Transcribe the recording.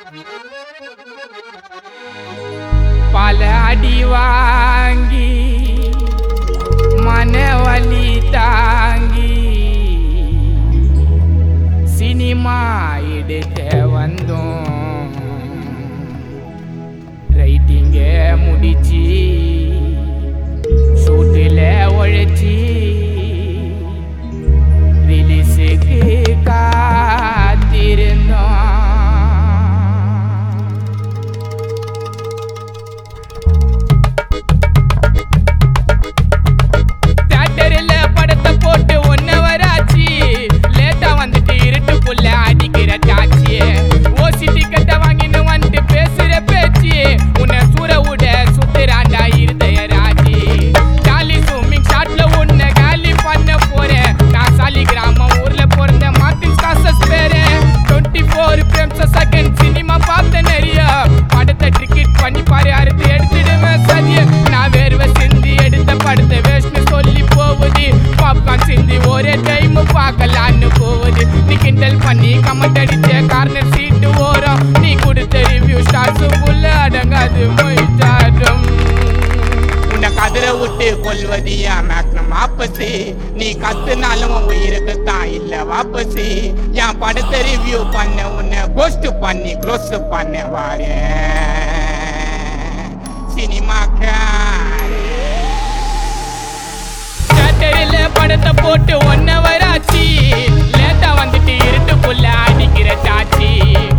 பல அடி வாங்கி மனவலி தாங்கி சினிமா எடுத்த வந்தோம் ரைட்டிங்க முடிச்சு ஷூட்டில் உழைச்சி ரிலீஸுக்கு காத்திருந்தோம் தியேட்டரில் படத்தை போட்டு ஒன் ஹவர் ஆச்சு லேட்டா வந்துட்டு இருட்டுக்குள்ள அடிக்கிற டாச்சி ஓசி டிக்கெட்டை வாங்கின்னு வந்துட்டு பேசுற பேச்சு உன்னை சூற விட சுத்துறாண்டா இருதய ராஜி ஜாலி ஸ்விம்மிங் ஷாட்ல உன்னை காலி பண்ண போறேன் நான் சாலி கிராமம் ஊர்ல பிறந்த மார்டின் ஸ்காசஸ் பேரு twenty four frames second cinema பார்த்த நிறைய படத்தை டிக்கெட் பண்ணி பாரு அறுத்து எடுத்துடுவேன் சதிய நான் வேர்வை சிந்தி எடுத்த படத்தை வேஸ்ட்னு சொல்லி போகுது பாப்கார்ன் சிந்தி ஒரே டைம் பார்க்கலான்னு போகுது நீ கிண்டல் பண்ணி கமெண்ட் அடிச்ச கார்னர் சீட்டு ஓரம் நீ கொடுத்த ரிவ்யூ ஸ்டார்ஸ் புல்ல அடங்காது மொய்தாடும் உன்னை கதிர விட்டு கொல்வதியா மேக்னம் ஆப்பசி நீ கத்துனாலும் உன் உயிருக்கு தான் இல்ல வாப்பசி என் படத்தை ரிவ்யூ பண்ண உன்னை கோஸ்ட் பண்ணி க்ளோஸ் பண்ண வாரு சினிமாக்காரே தியேட்டரில் படத்தை போட்டு ஒன் ஹவர் ஆச்சு லேட்டா வந்துட்டு இருட்டுக்குள்ள அடிக்கிற சாச்சி